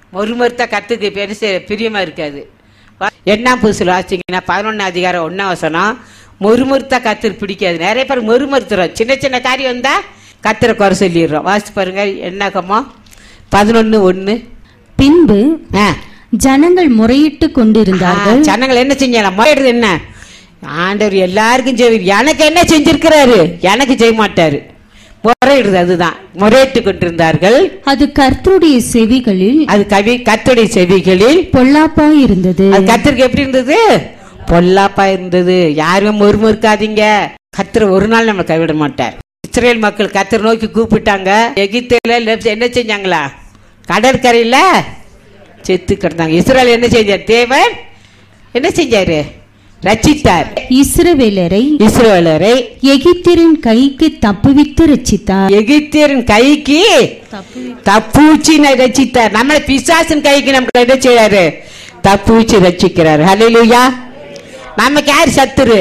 மறுமறுத்தா கத்துக்கு பெருசு பிரியமா இருக்காது வா- என்ன புதுசுல வாசிங்கன்னா பதினொன்னு அதிகாரம் ஒன்னாம் வசனம் மொறுமறுத்தா கத்தர் பிடிக்காது நிறைய பேர் மொறுமறுத்துறோம் சின்ன சின்ன காரியம் வந்தா கத்தரை குறை சொல்லிடுறோம் வாசிச்சு பாருங்க என்னக்கமோ பதினொன்னு ஒன்னு பின்பு ஆ ஜனங்கள் முறையிட்டு கொண்டிருந்தார்கள் ஆ, ஜனங்கள் என்ன செஞ்சாங்க முறையிடுறது என்ன ஆண்டவர் எல்லாருக்கும் செய்வார் எனக்கு என்ன செஞ்சிருக்கிறாரு எனக்கு செய்ய மாட்டாரு முறையிடுறது அதுதான் முறையிட்டு கொண்டிருந்தார்கள் அது கர்த்தருடைய செவிகளில் அது கவி கத்துடைய செவிகளில் பொல்லாப்பாய் இருந்தது அது கத்திரிக்கு எப்படி இருந்தது பொல்லாப்பா இருந்தது யாரும் மொறுமொறுக்காதீங்க கத்திர ஒரு நாள் நம்மளை கைவிட மாட்டார் இஸ்ரேல் மக்கள் கத்திர நோக்கி கூப்பிட்டாங்க எகிப்தில என்ன செஞ்சாங்களா கடற்கரையில செத்து கிடந்தாங்க இஸ்ரேல் என்ன செஞ்சார் தேவன் என்ன செஞ்சாரு ரச்சித்தார் இஸ்ரவேலரை இஸ்ரேலரை எகிப்தியரின் கைக்கு தப்புவித்து ரட்சித்தார் எகிப்தியரின் கைக்கு தப்பூச்சி ரச்சித்தார் நம்மளை பிசாசின் கைக்கு நம்ம என்ன செய்யறாரு தப்பூச்சி ரச்சிக்கிறார் ஹalleluya நமக்கு யார் சத்துரு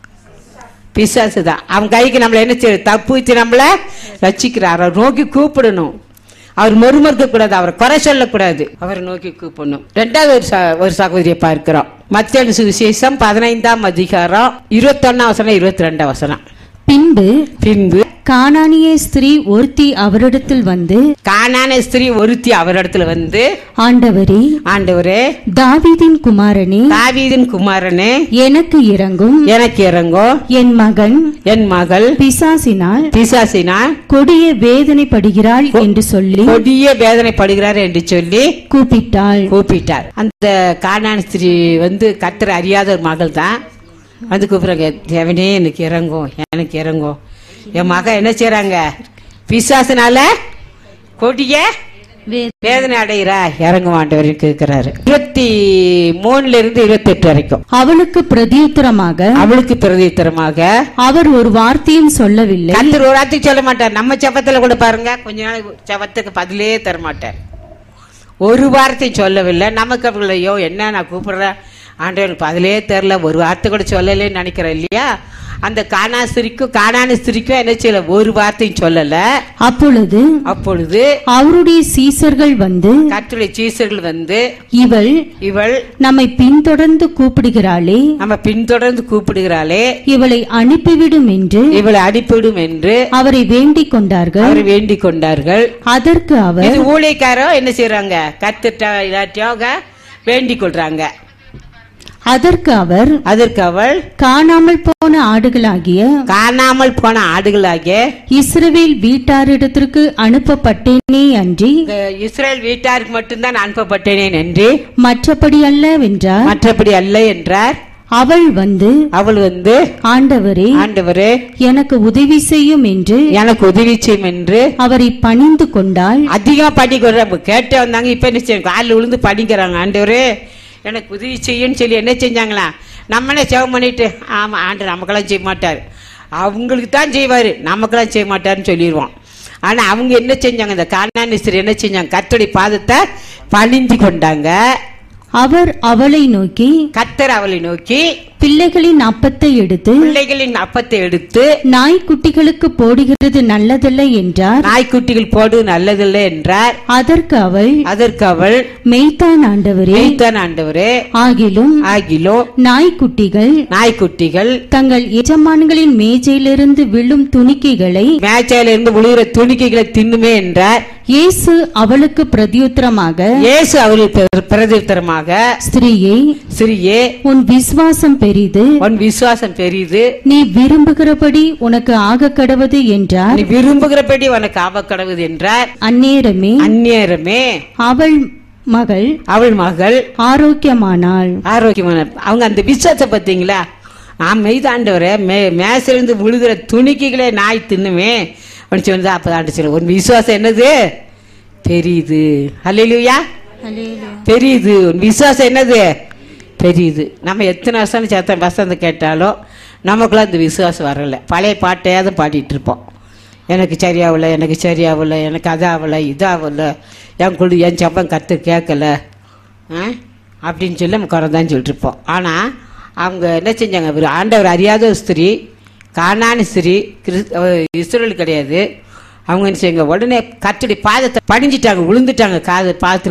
பிசாசு தான் அவன் கைக்கு நம்மள என்ன செய்ய தப்பூச்சி நம்மள ரச்சிக்கிறார் அவர் நோக்கி கூப்பிடணும் அவர் மறுமறுக்க கூடாது அவரை குறை சொல்லக்கூடாது அவரை நோக்கி கூப்பிடணும் ரெண்டாவது ஒரு ச- ஒரு சகோதரியை பார்க்கிறோம் மத்திய சுவிசேஷம் பதினைந்தாம் அதிகாரம் இருபத்தொன்னாம் வசனம் இருபத்தி ரெண்டாம் வசனம் பின்பு பின்பு கானானிய ஸ்திரீ ஒருத்தி அவரிடத்தில் வந்து கானான ஸ்திரீ ஒருத்தி அவரிடத்துல வந்து ஆண்டவரே ஆண்டவரே தாவீதின் குமாரனே தாவீதின் குமாரனே எனக்கு இறங்கும் எனக்கு இறங்கோ என் மகன் என் மகள் பிசாசினால் பிசாசினால் கொடிய வேதனைப்படுகிறாள் என்று சொல்லி கொடிய வேதனைப்படுகிறார் என்று சொல்லி கூப்பிட்டாள் கூப்பிட்டார் அந்த கானான ஸ்திரீ வந்து கத்திர அறியாத ஒரு மகள் தான் வந்து கூப்பிடுறாங்க தேவனே எனக்கு இறங்கும் எனக்கு இறங்கும் என் மகன் என்ன செய்றாங்க பிசாசினால கொடிய வேதனை அடைகிறா இறங்க மாட்டவர் கேட்கிறாரு இருபத்தி மூணுல இருந்து இருபத்தி எட்டு வரைக்கும் அவளுக்கு பிரதியுத்தரமாக அவளுக்கு பிரதித்திரமாக அவர் ஒரு வார்த்தையும் சொல்லவில்லை கத்தர் ஒரு வார்த்தைக்கு சொல்ல மாட்டார் நம்ம செபத்துல கூட பாருங்க கொஞ்ச நாள் செபத்துக்கு பதிலே தர மாட்டார் ஒரு வார்த்தை சொல்லவில்லை நமக்கு அவங்கள ஐயோ என்ன நான் கூப்பிடுறேன் ஆண்டவனுக்கு பதிலே தெரில ஒரு வார்த்தை கூட சொல்லலைன்னு நினைக்கிறேன் இல்லையா அந்த காணாஸ்திரிக்கும் காணானிஸ்திரிக்கும் என்ன செய்யல ஒரு வார்த்தையும் சொல்லல அப்பொழுது அப்பொழுது அவருடைய சீசர்கள் வந்து கத்துடைய சீசர்கள் வந்து இவள் இவள் நம்மை பின்தொடர்ந்து கூப்பிடுகிறாளே நம்ம பின்தொடர்ந்து கூப்பிடுகிறாளே இவளை அனுப்பிவிடும் என்று இவளை அடிப்பிடும் என்று அவரை வேண்டிக் கொண்டார்கள் அவர் வேண்டிக் கொண்டார்கள் அதற்கு அவர் இது ஊழியக்காரோ என்ன செய்யறாங்க கத்துட்டா இல்லாட்டியோக வேண்டிக் கொள்றாங்க அதற்கு அவர் அதற்கு அவள் காணாமல் போன ஆடுகளாகிய காணாமல் போன ஆடுகளாகிய இஸ்ரவேல் வீட்டாரிடத்திற்கு அனுப்பப்பட்டேனே அன்றி இந்த இஸ்ரேல் வீட்டாருக்கு மட்டும்தான் அனுப்பப்பட்டேனே என்று மற்றபடி அல்லவென்றார் மற்றபடி அல்ல என்றார் அவள் வந்து அவள் வந்து ஆண்டவரே ஆண்டவரே எனக்கு உதவி செய்யும் என்று எனக்கு உதவி செய்யும் என்று அவரை பணிந்து கொண்டாள் அதிகமா படிக்கிறோம் கேட்டு வந்தாங்க இப்ப என்ன செய்யும் காலில் விழுந்து படிக்கிறாங்க ஆண்டவரே எனக்கு உதவி செய்யுன்னு சொல்லி என்ன செஞ்சாங்களா நம்மளே செவம் பண்ணிட்டு ஆமா ஆண்டு நமக்கெல்லாம் செய்ய மாட்டார் அவங்களுக்கு தான் செய்வாரு நமக்கெல்லாம் செய்ய மாட்டாருன்னு சொல்லிடுவோம் ஆனா அவங்க என்ன செஞ்சாங்க இந்த காணானிஸ்தர் என்ன செஞ்சாங்க கத்தோடைய பாதத்தை பணிந்து கொண்டாங்க அவர் அவளை நோக்கி கத்தர் அவளை நோக்கி பிள்ளைகளின் அப்பத்தை எடுத்து பிள்ளைகளின் அப்பத்தை எடுத்து நாய்க்குட்டிகளுக்கு போடுகிறது நல்லதல்ல என்றார் நாய்க்குட்டிகள் போடு நல்லதில்லை என்றார் அதற்கு அவள் அதற்கு அவள் மெய்தான் ஆண்டவரே மெய்தான் ஆண்டவரே ஆகிலும் ஆகிலோ நாய்க்குட்டிகள் நாய்க்குட்டிகள் தங்கள் எஜமான்களின் மேஜையிலிருந்து விழும் துணிக்கைகளை மேய்ச்சல இருந்து விழுகிற துணிக்கைகளை தின்னுமே என்றார் இயேசு அவளுக்கு பிரதியுத்தரமாக இயேசு அவளுக்கு பிர- பிரதியுத்தரமாக ஸ்திரீயே சிறியே உன் விசுவாசம் பெரிது உன் விசுவாசம் பெரியது நீ விரும்புகிறபடி உனக்கு ஆக கடவது என்றார் நீ விரும்புகிறபடி உனக்கு ஆபக்கடவுது என்றார் அந்நேரமே அந்நேரமே அவள் மகள் அவள் மகள் ஆரோக்கியமானாள் ஆரோக்கியமான அவங்க அந்த விசுவாசத்தை பார்த்தீங்களா நான் மெய்தாண்டவரே மே மேசிலிருந்து விழுகிற துணிக்கைகளே நாய் தின்னுமே அப்படின்னு சொன்னது அப்போ ஆண்டு சொல்ல உன் விசுவாசம் என்னது பெரியுது அல்லையா பெரியுது உன் விசுவாசம் என்னது பெரியுது நம்ம எத்தனை வருஷம் சேர்த்த வசந்த கேட்டாலும் நமக்குலாம் அந்த விசுவாசம் வரல பழைய பாட்டையாவது பாடிட்டு இருப்போம் எனக்கு சரியாகல எனக்கு சரியாகல எனக்கு அதாகல இதாகல என் குழு என் சம்பம் கற்று கேட்கல ஆ? அப்படின்னு சொல்லி நம்ம குறை தான் சொல்லிட்டு இருப்போம் ஆனால் அவங்க என்ன செஞ்சாங்க ஒரு ஆண்டவர் அறியாத ஒரு ஸ்திரீ காணான ஸ்திரீ கிறிஸ் இஸ்ரேல் கிடையாது அவங்க என்ன செய்யுங்க உடனே கத்துடி பாதத்தை படிஞ்சிட்டாங்க விழுந்துட்டாங்க காது பாதத்தில்